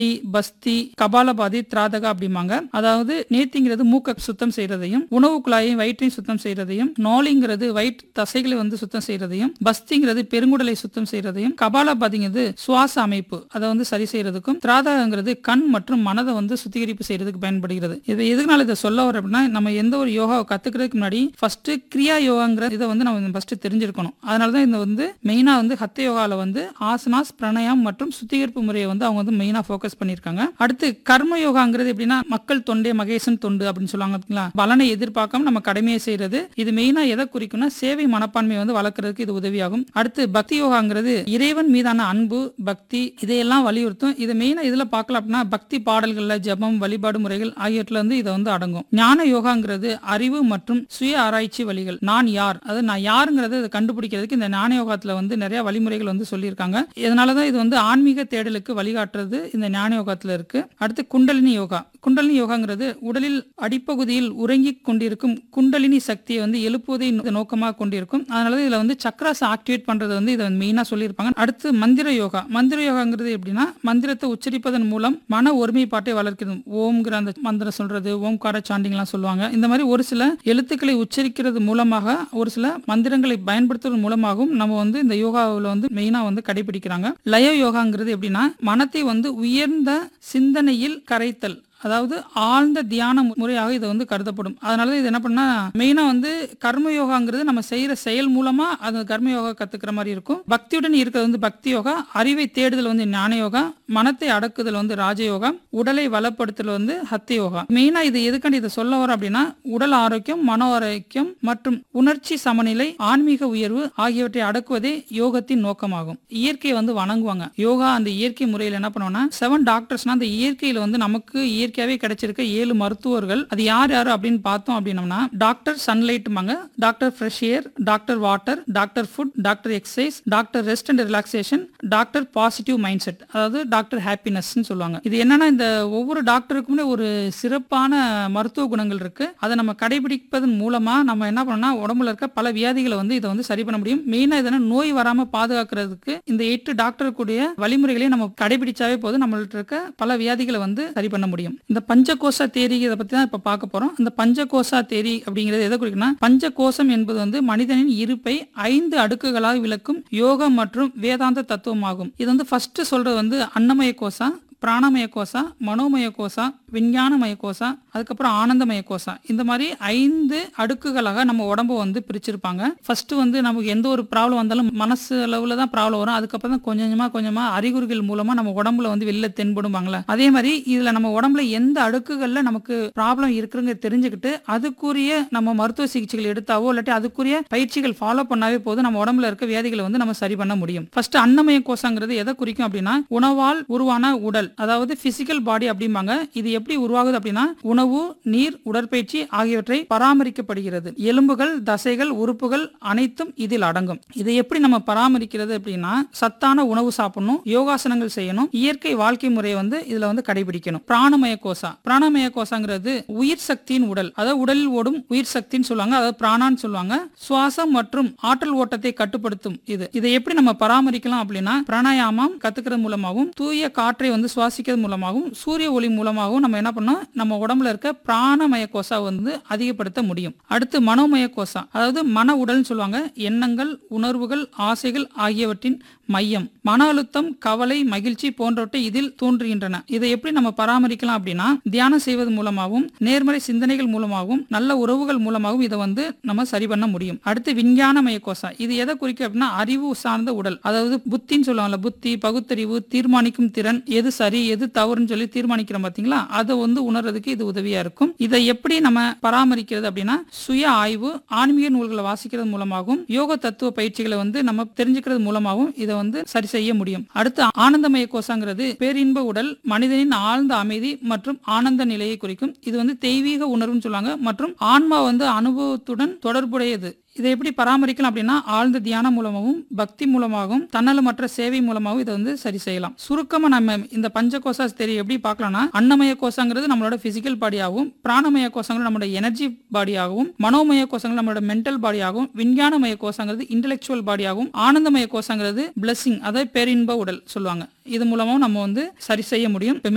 பஸ்தி கபாலபாதி திராதகா அப்படிம்பாங்க அதாவது நேத்திங்கிறது மூக்க சுத்தம் செய்யறதையும் உணவு குழாயையும் வயிற்றையும் சுத்தம் செய்யறதையும் நாளிங்கிறது வயிற்று தசைகளை வந்து சுத்தம் செய்யறதையும் பஸ்திங்கிறது பெருங்குடலை சுத்தம் செய்யறதையும் கபாலபாதிங்கிறது சுவாச அமைப்பு அதை வந்து சரி செய்யறதுக்கும் திராதகங்கிறது கண் மற்றும் மனதை வந்து சுத்திகரிப்பு செய்யறதுக்கு பயன்படுகிறது இது எதுனால இதை சொல்ல வர அப்படின்னா நம்ம எந்த ஒரு யோகாவை கத்துக்கிறதுக்கு முன்னாடி ஃபர்ஸ்ட் கிரியா யோகாங்கிற இதை வந்து நம்ம ஃபர்ஸ்ட் தெரிஞ்சிருக்கணும் அதனால தான் இந்த வந்து மெயினா வந்து ஹத்த யோகால வந்து ஆசனாஸ் பிரணயம் மற்றும் சுத்திகரிப்பு முறையை வந்து அவங்க வந்து மெயினா ஃபோக்கஸ் பண்ணியிருக்காங்க அடுத்து கர்ம யோகாங்கிறது எப்படின்னா மக்கள் தொண்டே மகேசன் தொண்டு அப்படின்னு சொல்லுவாங்க பார்த்தீங்களா பலனை எதிர்பார்க்காம நம்ம கடமையை செய்யறது இது மெயினா எதை குறிக்கும்னா சேவை மனப்பான்மையை வந்து வளர்க்கறதுக்கு இது உதவியாகும் அடுத்து பக்தி யோகாங்கிறது இறைவன் மீதான அன்பு பக்தி இதையெல்லாம் வலியுறுத்தும் இது மெயினா இதுல பார்க்கலாம் அப்படின்னா பக்தி பாடல்கள்ல ஜபம் வழிபாடு முறைகள் ஆகியவற்றில் வந்து இது வந்து அடங்கும் ஞான யோகாங்கிறது அறிவு மற்றும் சுய ஆராய்ச்சி வழிகள் நான் யார் அது நான் யாருங்கிறத இதை கண்டுபிடிக்கிறதுக்கு இந்த ஞான யோகத்துல வந்து நிறைய வழிமுறைகள் வந்து சொல்லியிருக்காங்க இதனாலதான் இது வந்து ஆன்மீக தேடலுக்கு வழிகாட்டுறது இந்த ஞான யோகத்துல இருக்கு அடுத்து குண்டலினி யோகா குண்டலினி யோகாங்கிறது உடலில் அடிப்பகுதியில் உறங்கிக் கொண்டிருக்கும் குண்டலினி சக்தியை வந்து எழுப்புவதை நோ- நோக்கமாக கொண்டிருக்கும் அதனால இதுல வந்து சக்ராஸ் ஆக்டிவேட் பண்றது வந்து இதை மெயினா சொல்லியிருப்பாங்க அடுத்து மந்திர யோகா மந்திர யோகாங்கிறது எப்படின்னா மந்திரத்தை உச்சரிப்பதன் மூலம் மன ஒருமைப்பாட்டை வளர்க்கிறது ஓம்ங்கிற அந்த மந்திரம் சொல்றது ஓம்கார சாண்டிங்லாம் சொல்லுவாங்க இந்த மாதிரி ஒரு சில எழுத்துக்களை உச்சரிக்கிறது மூலமாக ஒரு சில மந்திரங்களை பயன்படுத்துவதன் மூலமாகவும் நம்ம வந்து இந்த யோகாவில் வந்து மெயினா வந்து கடைபிடிக்கிறாங்க லய யோகாங்கிறது எப்படின்னா மனத்தை வந்து உயர்ந்த சிந்தனையில் கரைத்தல் அதாவது ஆழ்ந்த தியான மு- முறையாக இது வந்து கருதப்படும் அதனால இது என்ன பண்ணா மெயினா வந்து கர்ம யோகாங்கிறது நம்ம செய்யற செயல் மூலமா அந்த கர்ம யோகா கத்துக்கிற மாதிரி இருக்கும் பக்தியுடன் இருக்கிறது வந்து பக்தி யோகா அறிவை தேடுதல் வந்து ஞான யோகா மனத்தை அடக்குதல் வந்து ராஜயோகா உடலை வளப்படுத்தல் வந்து ஹத்த யோகா மெயினா இது எதுக்காண்டி இதை சொல்ல வரோம் அப்படின்னா உடல் ஆரோக்கியம் மன ஆரோக்கியம் மற்றும் உணர்ச்சி சமநிலை ஆன்மீக உயர்வு ஆகியவற்றை அடக்குவதே யோகத்தின் நோக்கமாகும் இயற்கையை வந்து வணங்குவாங்க யோகா அந்த இயற்கை முறையில் என்ன பண்ணுவோம்னா செவன் டாக்டர்ஸ்னா அந்த இயற்கையில வந்து நமக்கு இயற்கையாவே கிடைச்சிருக்க ஏழு மருத்துவர்கள் அது யார் யாரு அப்படின்னு பார்த்தோம் அப்படின்னம்னா டாக்டர் சன்லைட்டுமாங்க doctor fresh air doctor water doctor food doctor exercise doctor rest and relaxation doctor positive mind set அதாவது டாக்டர் ஹாப்பினஸ்ன்னு சொல்லுவாங்க இது என்னன்னா இந்த ஒவ்வொரு டாக்டருக்குமே ஒரு சிறப்பான மருத்துவ குணங்கள் இருக்கு அதை நம்ம கடைபிடிப்பதன் மூலமா நம்ம என்ன பண்ணோம்னா உடம்புல இருக்க பல வியாதிகளை வந்து இதை வந்து சரி பண்ண முடியும் மெயினா இதனா நோய் வராம பாதுகாக்கிறதுக்கு இந்த எட்டு டாக்டர் கூடிய வழிமுறைகளையும் நம்ம கடைபிடிச்சாவே போதும் நம்மள்ட்ட இருக்க பல வியாதிகளை வந்து சரி பண்ண முடியும் இந்த பஞ்சகோசா தேரி இதை பத்தி தான் இப்ப பார்க்க போறோம் இந்த பஞ்சகோசா தேரி அப்படிங்கிறது எதை குறிக்குன்னா பஞ்சகோசம் என்பது வந்து மனிதனின் இருப்பை ஐந்து அடுக்குகளாக விளக்கும் யோகா மற்றும் வேதாந்த தத்துவமாகும் இது வந்து ஃபர்ஸ்ட் சொல்றது வந்து அன்னமய கோசா பிராணமய கோசா மனோமய கோசா விஞ்ஞானமய கோசா அதுக்கப்புறம் ஆனந்தமய கோசா இந்த மாதிரி ஐந்து அடுக்குகளாக நம்ம உடம்ப வந்து பிரிச்சிருப்பாங்க ஃபர்ஸ்ட் வந்து நமக்கு எந்த ஒரு ப்ராப்ளம் வந்தாலும் மனசு அளவுல தான் ப்ராப்ளம் வரும் அதுக்கப்புறம் தான் கொஞ்சம் கொஞ்சமா கொஞ்சமா அறிகுறிகள் மூலமா நம்ம உடம்புல வந்து வெளில தென்படுவாங்களே அதே மாதிரி இதுல நம்ம உடம்புல எந்த அடுக்குகள்ல நமக்கு ப்ராப்ளம் இருக்குங்க தெரிஞ்சுக்கிட்டு அதுக்குரிய நம்ம மருத்துவ சிகிச்சைகள் எடுத்தாவோ இல்லாட்டி அதுக்குரிய பயிற்சிகள் ஃபாலோ பண்ணாவே போதும் நம்ம உடம்புல இருக்க வியாதிகளை வந்து நம்ம சரி பண்ண முடியும் ஃபர்ஸ்ட் அன்னமய கோஷங்கிறது எதை குறிக்கும் அப்படின்னா உணவால் உருவான உடல் அதாவது பிசிக்கல் பாடி அப்படிம்பாங்க இது எப்படி உருவாகுது அப்படின்னா உணவு நீர் உடற்பயிற்சி ஆகியவற்றை பராமரிக்கப்படுகிறது எலும்புகள் தசைகள் உறுப்புகள் அனைத்தும் இதில் அடங்கும் இதை எப்படி நம்ம பராமரிக்கிறது அப்படின்னா சத்தான உணவு சாப்பிடணும் யோகாசனங்கள் செய்யணும் இயற்கை வாழ்க்கை முறையை வந்து இதுல வந்து கடைபிடிக்கணும் பிராணமய கோசா பிராணமய கோசாங்கிறது உயிர் சக்தியின் உடல் அதாவது உடலில் ஓடும் உயிர் சக்தின்னு சொல்லுவாங்க அதாவது பிராணான்னு சொல்லுவாங்க சுவாசம் மற்றும் ஆற்றல் ஓட்டத்தை கட்டுப்படுத்தும் இது இதை எப்படி நம்ம பராமரிக்கலாம் அப்படின்னா பிராணாயாமம் கத்துக்கிறது மூலமாகவும் தூய காற்றை வந்து சுவாசிக்கிறது மூலமாகவும் சூரிய ஒளி மூலமாகவும் நம்ம என்ன பண்ணோம் நம்ம உடம்புல இருக்க பிராணமய கோசா வந்து அதிகப்படுத்த முடியும் அடுத்து மனோமய கோசா அதாவது மன உடல்னு சொல்லுவாங்க எண்ணங்கள் உணர்வுகள் ஆசைகள் ஆகியவற்றின் மையம் மன அழுத்தம் கவலை மகிழ்ச்சி போன்றவற்றை இதில் தோன்றுகின்றன இதை எப்படி நம்ம பராமரிக்கலாம் அப்படின்னா தியானம் செய்வது மூலமாகவும் நேர்மறை சிந்தனைகள் மூலமாகவும் நல்ல உறவுகள் மூலமாகவும் இதை வந்து நம்ம சரி பண்ண முடியும் அடுத்து விஞ்ஞானமய கோசா இது எதை குறிக்கும் அப்படின்னா அறிவு சார்ந்த உடல் அதாவது புத்தின்னு சொல்லுவாங்கல்ல புத்தி பகுத்தறிவு தீர்மானிக்கும் திறன் எது சரி எது தவறுன்னு சொல்லி தீர்மானிக்கிறோம் பாத்தீங்களா அதை வந்து உணர்றதுக்கு இது உதவியா இருக்கும் இதை எப்படி நம்ம பராமரிக்கிறது அப்படின்னா சுய ஆய்வு ஆன்மீக நூல்களை வாசிக்கிறது மூலமாகவும் யோக தத்துவ பயிற்சிகளை வந்து நம்ம தெரிஞ்சுக்கிறது மூலமாகவும் இதை வந்து சரி செய்ய முடியும் அடுத்து ஆனந்தமய கோஷங்கிறது பேரின்ப உடல் மனிதனின் ஆழ்ந்த அமைதி மற்றும் ஆனந்த நிலையை குறிக்கும் இது வந்து தெய்வீக உணர்வுன்னு சொல்லுவாங்க மற்றும் ஆன்மா வந்து அனுபவத்துடன் தொடர்புடையது இதை எப்படி பராமரிக்கலாம் அப்படின்னா ஆழ்ந்த தியானம் மூலமாகவும் பக்தி மூலமாகவும் தன்னலமற்ற சேவை மூலமாகவும் இதை வந்து சரி செய்யலாம் சுருக்கமா நம்ம இந்த பஞ்சகோசா தெரி எப்படி பார்க்கலாம்னா அன்னமய கோஷங்கிறது நம்மளோட பிசிக்கல் பாடியாகவும் பிராணமய கோஷங்கள் நம்மளோட எனர்ஜி பாடியாகவும் மனோமய கோஷங்கள் நம்மளோட மென்டல் பாடியாகவும் விஞ்ஞானமய கோஷங்கிறது இன்டெலெக்சுவல் பாடியாகவும் ஆனந்தமய கோஷங்கிறது பிளஸிங் அதாவது பேரின்ப உடல் சொல்லுவாங்க இது மூலமாகவும் நம்ம வந்து சரி செய்ய முடியும் இப்ப